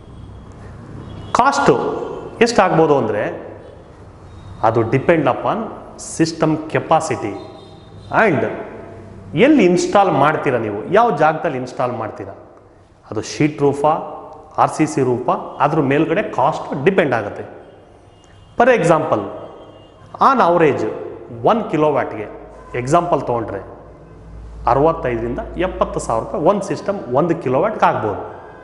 [SPEAKER 1] ಕಾಸ್ಟು ಎಷ್ಟು ಆಗ್ಬೋದು ಅಂದರೆ ಅದು depend upon system capacity and ಎಲ್ಲಿ ಇನ್ಸ್ಟಾಲ್ ಮಾಡ್ತೀರಾ ನೀವು ಯಾವ ಜಾಗದಲ್ಲಿ ಇನ್ಸ್ಟಾಲ್ ಮಾಡ್ತೀರಾ ಅದು ಶೀಟ್ ರೂಫಾ ಆರ್ ಸಿ ಸಿ ರೂಪಾ ಅದ್ರ ಮೇಲ್ಗಡೆ ಕಾಸ್ಟ್ ಡಿಪೆಂಡ್ ಆಗುತ್ತೆ for example on average one ಕಿಲೋವ್ಯಾಟ್ಗೆ ಎಕ್ಸಾಂಪಲ್ ತೊಗೊಂಡ್ರೆ ಅರವತ್ತೈದರಿಂದ ಎಪ್ಪತ್ತು ಸಾವಿರ ರೂಪಾಯಿ ಒಂದು ಸಿಸ್ಟಮ್ ಒಂದು ಕಿಲೋವ್ಯಾಟ್ಗೆ ಆಗ್ಬೋದು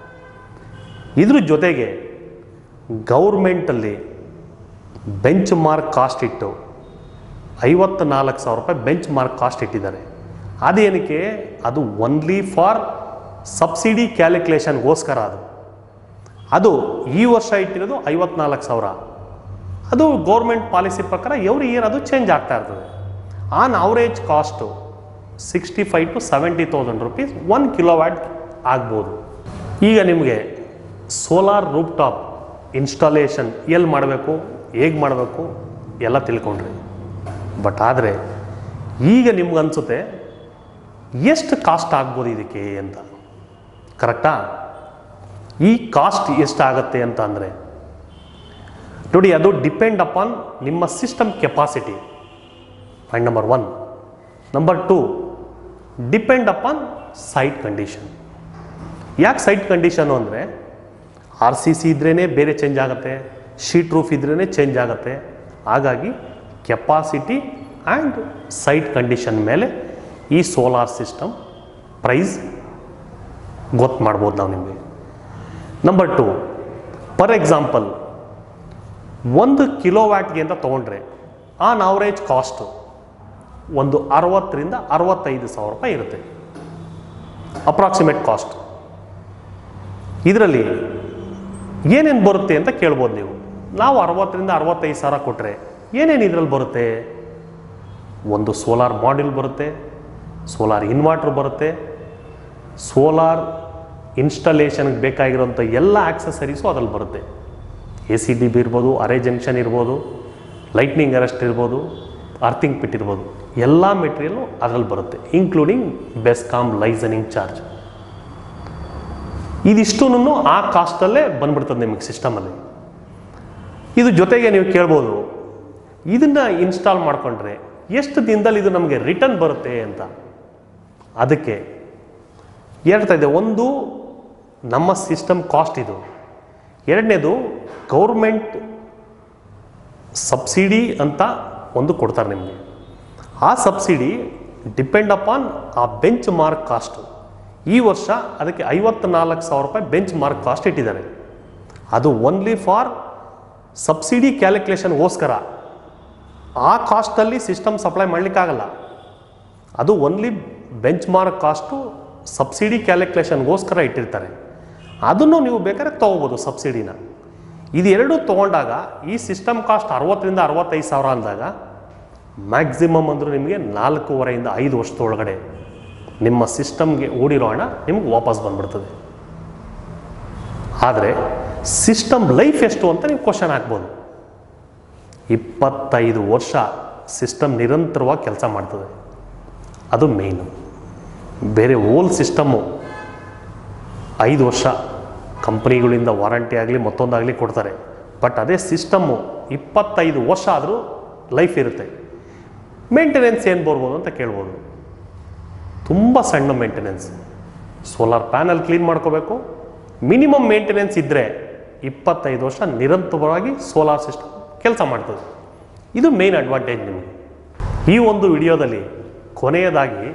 [SPEAKER 1] ಇದ್ರ ಜೊತೆಗೆ ಗೌರ್ಮೆಂಟಲ್ಲಿ ಬೆಂಚ್ ಮಾರ್ಕ್ ಕಾಸ್ಟ್ ಇಟ್ಟು ಐವತ್ತು ನಾಲ್ಕು ಸಾವಿರ ರೂಪಾಯಿ ಬೆಂಚ್ ಮಾರ್ಕ್ ಕಾಸ್ಟ್ ಇಟ್ಟಿದ್ದಾರೆ ಅದೇನಕ್ಕೆ ಅದು ಒನ್ಲಿ ಫಾರ್ ಸಬ್ಸಿಡಿ ಕ್ಯಾಲ್ಕುಲೇಷನ್ಗೋಸ್ಕರ ಅದು ಅದು ಈ ವರ್ಷ ಇಟ್ಟಿರೋದು ಐವತ್ನಾಲ್ಕು ಸಾವಿರ ಅದು ಗೌರ್ಮೆಂಟ್ ಪಾಲಿಸಿ ಪ್ರಕಾರ ಎವ್ರಿ ಇಯರ್ ಅದು ಚೇಂಜ್ ಆಗ್ತಾ ಇರ್ತದೆ on average cost sixty five to seventy thousand rupees one kilowatt ಆಗ್ಬೋದು ಈಗ ನಿಮಗೆ ಸೋಲಾರ್ ರೂಪ್ ಟಾಪ್ ಇನ್ಸ್ಟಾಲೇಷನ್ ಎಲ್ಲಿ ಮಾಡಬೇಕು ಹೇಗೆ ಮಾಡಬೇಕು ಎಲ್ಲ ತಿಳ್ಕೊಂಡ್ರಿ ಬಟ್ ಆದರೆ ಈಗ ನಿಮ್ಗೆ ಅನಿಸುತ್ತೆ ಎಷ್ಟು ಕಾಸ್ಟ್ ಆಗ್ಬೋದು ಇದಕ್ಕೆ ಅಂತ ಕರೆಕ್ಟಾ ಈ ಕಾಸ್ಟ್ ಎಷ್ಟಾಗತ್ತೆ ಅಂತ ಅಂದರೆ ನೋಡಿ ಅದು ಡಿಪೆಂಡ್ ಅಪಾನ್ ನಿಮ್ಮ system capacity point number one number two depend upon site condition ಯಾಕೆ ಸೈಟ್ ಕಂಡೀಷನು ಅಂದರೆ ಆರ್ ಸಿ ಸಿ ಇದ್ರೇ ಬೇರೆ ಚೇಂಜ್ ಆಗುತ್ತೆ ಶೀಟ್ ರೂಫ್ ಇದ್ರೇ ಚೇಂಜ್ ಆಗುತ್ತೆ ಹಾಗಾಗಿ ಕೆಪಾಸಿಟಿ ಆ್ಯಂಡ್ ಸೈಟ್ ಕಂಡೀಷನ್ ಮೇಲೆ ಈ ಸೋಲಾರ್ ಸಿಸ್ಟಮ್ ಪ್ರೈಸ್ ಗೊತ್ತು ಮಾಡ್ಬೋದು ನಾವು ನಿಮಗೆ ನಂಬರ್ ಟು ಪರ್ ಎಕ್ಸಾಂಪಲ್ ಒಂದು ಕಿಲೋ ವ್ಯಾಟ್ಗೆ ಅಂತ ತೊಗೊಂಡ್ರೆ ಆನ್ ಅವರೇಜ್ ಕಾಸ್ಟು ಒಂದು ಅರವತ್ತರಿಂದ ಅರವತ್ತೈದು ಸಾವಿರ ರೂಪಾಯಿ ಇರುತ್ತೆ ಅಪ್ರಾಕ್ಸಿಮೇಟ್ ಕಾಸ್ಟ್ ಇದರಲ್ಲಿ ಏನೇನು ಬರುತ್ತೆ ಅಂತ ಕೇಳ್ಬೋದು ನೀವು ನಾವು ಅರವತ್ತರಿಂದ ಅರವತ್ತೈದು ಸಾವಿರ ಕೊಟ್ಟರೆ ಏನೇನು ಇದರಲ್ಲಿ ಬರುತ್ತೆ ಒಂದು ಸೋಲಾರ್ ಮಾಡ್ಯೂಲ್ ಬರುತ್ತೆ ಸೋಲಾರ್ ಇನ್ವರ್ಟರ್ ಬರುತ್ತೆ ಸೋಲಾರ್ ಇನ್ಸ್ಟಾಲೇಷನ್ಗೆ ಬೇಕಾಗಿರೋಂಥ ಎಲ್ಲ ಆಕ್ಸಸರೀಸು ಅದ್ರಲ್ಲಿ ಬರುತ್ತೆ ಎ ಸಿ ಡಿ ಬಿ ಇರ್ಬೋದು ಅರೆ ಜಂಕ್ಷನ್ ಇರ್ಬೋದು ಲೈಟ್ನಿಂಗ್ ಅರೆಸ್ಟ್ ಇರ್ಬೋದು ಅರ್ಥಿಂಗ್ ಪಿಟ್ ಇರ್ಬೋದು ಎಲ್ಲ ಮೆಟೀರಿಯಲು ಅದರಲ್ಲಿ ಬರುತ್ತೆ ಇನ್ಕ್ಲೂಡಿಂಗ್ ಬೆಸ್ಕಾಮ್ ಲೈಸನಿಂಗ್ ಚಾರ್ಜ್ ಇದಿಷ್ಟೂ ಆ ಕಾಸ್ಟಲ್ಲೇ ಬಂದ್ಬಿಡ್ತದೆ ನಿಮಗೆ ಸಿಸ್ಟಮಲ್ಲಿ ಇದು ಜೊತೆಗೆ ನೀವು ಕೇಳ್ಬೋದು ಇದನ್ನು ಇನ್ಸ್ಟಾಲ್ ಮಾಡಿಕೊಂಡ್ರೆ ಎಷ್ಟು ದಿನದಲ್ಲಿ ಇದು ನಮಗೆ ರಿಟರ್ನ್ ಬರುತ್ತೆ ಅಂತ ಅದಕ್ಕೆ ಹೇಳ್ತಾ ಇದೆ ಒಂದು ನಮ್ಮ ಸಿಸ್ಟಮ್ ಕಾಸ್ಟ್ ಇದು ಎರಡನೇದು ಗೌರ್ಮೆಂಟ್ ಸಬ್ಸಿಡಿ ಅಂತ ಒಂದು ಕೊಡ್ತಾರೆ ನಿಮಗೆ ಆ ಸಬ್ಸಿಡಿ ಡಿಪೆಂಡ್ ಅಪಾನ್ ಆ ಬೆಂಚ್ ಮಾರ್ಕ್ ಕಾಸ್ಟು ಈ ವರ್ಷ ಅದಕ್ಕೆ ಐವತ್ನಾಲ್ಕು ಸಾವಿರ ರೂಪಾಯಿ ಬೆಂಚ್ ಮಾರ್ಕ್ ಕಾಸ್ಟ್ ಇಟ್ಟಿದ್ದಾರೆ ಅದು ಓನ್ಲಿ ಫಾರ್ ಸಬ್ಸಿಡಿ ಕ್ಯಾಲ್ಕುಲೇಷನ್ಗೋಸ್ಕರ ಆ ಕಾಸ್ಟಲ್ಲಿ ಸಿಸ್ಟಮ್ ಸಪ್ಲೈ ಮಾಡಲಿಕ್ಕಾಗಲ್ಲ ಅದು only benchmark cost subsidy ಕ್ಯಾಲ್ಕುಲೇಷನ್ಗೋಸ್ಕರ ಇಟ್ಟಿರ್ತಾರೆ ಅದನ್ನು ನೀವು ಬೇಕಾದ್ರೆ ತೊಗೋಬೋದು ಸಬ್ಸಿಡಿನ ಇದೆರಡು ತೊಗೊಂಡಾಗ ಈ ಸಿಸ್ಟಮ್ ಕಾಸ್ಟ್ ಅರವತ್ತರಿಂದ ಅರವತ್ತೈದು ಸಾವಿರ ಅಂದಾಗ ಮ್ಯಾಕ್ಸಿಮಮ್ ಅಂದರೂ ನಿಮಗೆ ನಾಲ್ಕೂವರೆಯಿಂದ ಐದು ವರ್ಷದೊಳಗಡೆ ನಿಮ್ಮ ಸಿಸ್ಟಮ್ಗೆ ಓಡಿರೋ ಹಣ ನಿಮ್ಗೆ ವಾಪಸ್ ಬಂದ್ಬಿಡ್ತದೆ ಆದರೆ ಸಿಸ್ಟಮ್ ಲೈಫ್ ಎಷ್ಟು ಅಂತ ನೀವು ಕ್ವಶನ್ ಹಾಕ್ಬೋದು ಇಪ್ಪತ್ತೈದು ವರ್ಷ ಸಿಸ್ಟಮ್ ನಿರಂತರವಾಗಿ ಕೆಲಸ ಮಾಡ್ತದೆ ಅದು ಮೇಯ್ನು ಬೇರೆ ಓಲ್ ಸಿಸ್ಟಮ್ಮು ಐದು ವರ್ಷ ಕಂಪ್ನಿಗಳಿಂದ ವಾರಂಟಿ ಆಗಲಿ ಮತ್ತೊಂದಾಗಲಿ ಕೊಡ್ತಾರೆ ಬಟ್ ಅದೇ ಸಿಸ್ಟಮ್ಮು ಇಪ್ಪತ್ತೈದು ವರ್ಷ ಆದರೂ ಲೈಫ್ ಇರುತ್ತೆ ಮೇಂಟೆನೆನ್ಸ್ ಏನು ಬರ್ಬೋದು ಅಂತ ಕೇಳ್ಬೋದು ತುಂಬ ಸಣ್ಣ ಮೇಂಟೆನೆನ್ಸ್ ಸೋಲಾರ್ ಪ್ಯಾನಲ್ ಕ್ಲೀನ್ ಮಾಡ್ಕೋಬೇಕು ಮಿನಿಮಮ್ ಮೇಂಟೆನೆನ್ಸ್ ಇದ್ದರೆ ಇಪ್ಪತ್ತೈದು ವರ್ಷ ನಿರಂತರವಾಗಿ ಸೋಲಾರ್ ಸಿಸ್ಟಮ್ ಕೆಲಸ ಮಾಡ್ತದೆ ಇದು ಮೇನ್ ಅಡ್ವಾಂಟೇಜ್ ನಿಮಗೆ ಈ ಒಂದು ವಿಡಿಯೋದಲ್ಲಿ ಕೊನೆಯದಾಗಿ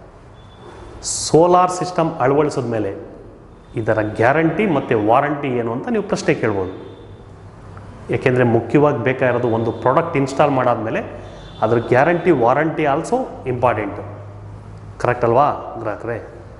[SPEAKER 1] ಸೋಲಾರ್ ಸಿಸ್ಟಮ್ ಅಳವಡಿಸಿದ ಮೇಲೆ ಇದರ ಗ್ಯಾರಂಟಿ ಮತ್ತು ವಾರಂಟಿ ಏನು ಅಂತ ನೀವು ಪ್ರಶ್ನೆ ಕೇಳ್ಬೋದು ಏಕೆಂದರೆ ಮುಖ್ಯವಾಗಿ ಬೇಕಾಗಿರೋದು ಒಂದು ಪ್ರಾಡಕ್ಟ್ ಇನ್ಸ್ಟಾಲ್ ಮಾಡಾದಮೇಲೆ ಅದ್ರ guarantee warranty also important correct ಅಲ್ವಾ ಗ್ರಾಹಕರೇ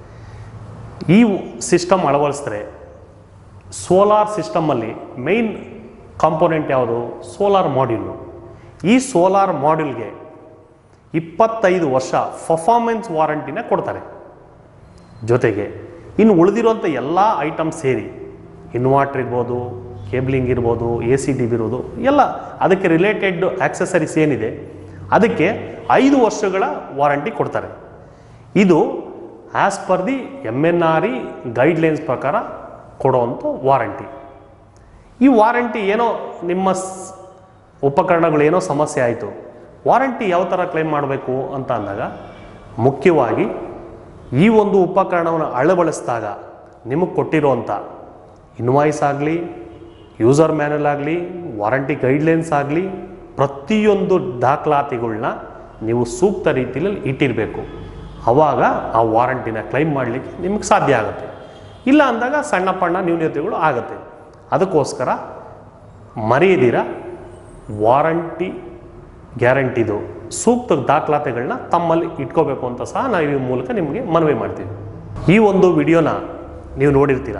[SPEAKER 1] ಈ ಸಿಸ್ಟಮ್ ಅಳವಡಿಸಿದ್ರೆ ಸೋಲಾರ್ ಸಿಸ್ಟಮಲ್ಲಿ ಮೇಯ್ನ್ ಕಾಂಪೋನೆಂಟ್ ಯಾವುದು ಸೋಲಾರ್ ಮಾಡ್ಯೂಲು ಈ ಸೋಲಾರ್ ಮಾಡ್ಯೂಲ್ಗೆ ಇಪ್ಪತ್ತೈದು ವರ್ಷ ಪರ್ಫಾರ್ಮೆನ್ಸ್ ವಾರಂಟಿನ ಕೊಡ್ತಾರೆ ಜೊತೆಗೆ ಇನ್ನು ಉಳಿದಿರುವಂಥ ಎಲ್ಲ ಐಟಮ್ ಸೇರಿ ಇನ್ವರ್ಟರ್ ಇರ್ಬೋದು ಕೇಬ್ಲಿಂಗ್ ಇರ್ಬೋದು ಎ ಸಿ ಡಿ ಬಿ ಇರ್ಬೋದು ಎಲ್ಲ ಅದಕ್ಕೆ ರಿಲೇಟೆಡ್ ಆಕ್ಸಸರೀಸ್ ಏನಿದೆ ಅದಕ್ಕೆ ಐದು ವರ್ಷಗಳ ವಾರಂಟಿ ಕೊಡ್ತಾರೆ ಇದು as per the M N R E guidelines ಪ್ರಕಾರ ಕೊಡುವಂಥ ವಾರಂಟಿ ಈ ವಾರಂಟಿ ಏನೋ ನಿಮ್ಮ ಸ್- ಉಪಕರಣಗಳು ಏನೋ ಸಮಸ್ಯೆ ಆಯಿತು ವಾರಂಟಿ ಯಾವ ಥರ ಕ್ಲೈಮ್ ಮಾಡಬೇಕು ಅಂತ ಅಂದಾಗ ಮುಖ್ಯವಾಗಿ ಈ ಒಂದು ಉಪಕರಣವನ್ನು ಅಳವಡಿಸಿದಾಗ ನಿಮಗೆ ಕೊಟ್ಟಿರುವಂಥ ಇನ್ವಾಯ್ಸ್ ಆಗಲಿ ಯೂಸರ್ ಮ್ಯಾನುವಲ್ ಆಗಲಿ ವಾರಂಟಿ ಗೈಡ್ಲೈನ್ಸ್ ಆಗಲಿ ಪ್ರತಿಯೊಂದು ದಾಖಲಾತಿಗಳನ್ನ ನೀವು ಸೂಕ್ತ ರೀತಿಯಲ್ಲಿ ಇಟ್ಟಿರಬೇಕು ಆವಾಗ ಆ ವಾರಂಟಿನ ಕ್ಲೈಮ್ ಮಾಡಲಿಕ್ಕೆ ನಿಮಗೆ ಸಾಧ್ಯ ಆಗುತ್ತೆ ಇಲ್ಲ ಅಂದಾಗ ಸಣ್ಣ ಪಣ್ಣ ನ್ಯೂನ್ಯತೆಗಳು ಆಗುತ್ತೆ ಅದಕ್ಕೋಸ್ಕರ ಮರೆಯದಿರ ವಾರಂಟಿ ಗ್ಯಾರಂಟಿದು ಸೂಕ್ತ ದಾಖಲಾತಿಗಳನ್ನ ತಮ್ಮಲ್ಲಿ ಇಟ್ಕೋಬೇಕು ಅಂತ ಸಹ ನಾವು ಈ ಮೂಲಕ ನಿಮಗೆ ಮನವಿ ಮಾಡ್ತೀವಿ ಈ ಒಂದು ವಿಡಿಯೋನ ನೀವು ನೋಡಿರ್ತೀರ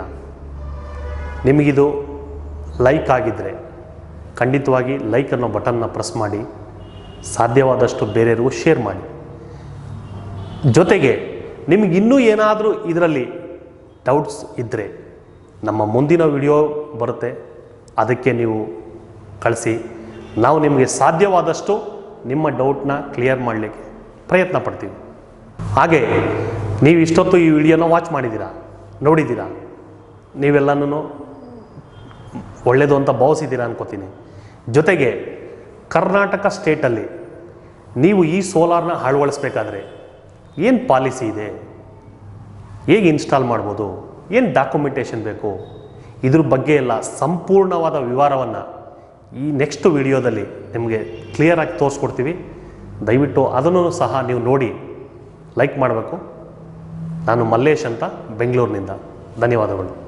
[SPEAKER 1] ನಿಮಗಿದು ಲೈಕ್ ಆಗಿದ್ದರೆ ಖಂಡಿತವಾಗಿ ಲೈಕ್ ಅನ್ನೋ ಬಟನ್ನ ಪ್ರೆಸ್ ಮಾಡಿ ಸಾಧ್ಯವಾದಷ್ಟು ಬೇರೆಯವ್ರಿಗೂ ಶೇರ್ ಮಾಡಿ ಜೊತೆಗೆ ನಿಮಗೆ ಇನ್ನೂ ಏನಾದರೂ ಇದರಲ್ಲಿ ಡೌಟ್ಸ್ ಇದ್ದರೆ ನಮ್ಮ ಮುಂದಿನ ವಿಡಿಯೋ ಬರುತ್ತೆ ಅದಕ್ಕೆ ನೀವು ಕಳಿಸಿ ನಾವು ನಿಮಗೆ ಸಾಧ್ಯವಾದಷ್ಟು ನಿಮ್ಮ ಡೌಟ್ನ ಕ್ಲಿಯರ್ ಮಾಡಲಿಕ್ಕೆ ಪ್ರಯತ್ನ ಪಡ್ತೀವಿ ಹಾಗೆ ನೀವು ಇಷ್ಟೊತ್ತು ಈ ವಿಡಿಯೋನ ವಾಚ್ ಮಾಡಿದ್ದೀರಾ ನೋಡಿದ್ದೀರಾ ನೀವೆಲ್ಲನೂ ಒಳ್ಳೆಯದು ಅಂತ ಭಾವಿಸಿದ್ದೀರಾ ಅನ್ಕೋತೀನಿ ಜೊತೆಗೆ ಕರ್ನಾಟಕ ಸ್ಟೇಟಲ್ಲಿ ನೀವು ಈ ಸೋಲಾರ್ನ ಅಳವಡಿಸ್ಬೇಕಾದ್ರೆ ಏನು ಪಾಲಿಸಿ ಇದೆ ಹೇಗೆ ಇನ್ಸ್ಟಾಲ್ ಮಾಡ್ಬೋದು ಏನು ಡಾಕ್ಯುಮೆಂಟೇಷನ್ ಬೇಕು ಇದ್ರ ಬಗ್ಗೆ ಎಲ್ಲ ಸಂಪೂರ್ಣವಾದ ವಿವರವನ್ನು ಈ ನೆಕ್ಸ್ಟ್ ವಿಡಿಯೋದಲ್ಲಿ ನಿಮಗೆ ಕ್ಲಿಯರಾಗಿ ತೋರಿಸ್ಕೊಡ್ತೀವಿ ದಯವಿಟ್ಟು ಅದನ್ನು ಸಹ ನೀವು ನೋಡಿ ಲೈಕ್ ಮಾಡಬೇಕು ನಾನು ಮಲ್ಲೇಶ್ ಅಂತ ಬೆಂಗಳೂರಿನಿಂದ ಧನ್ಯವಾದಗಳು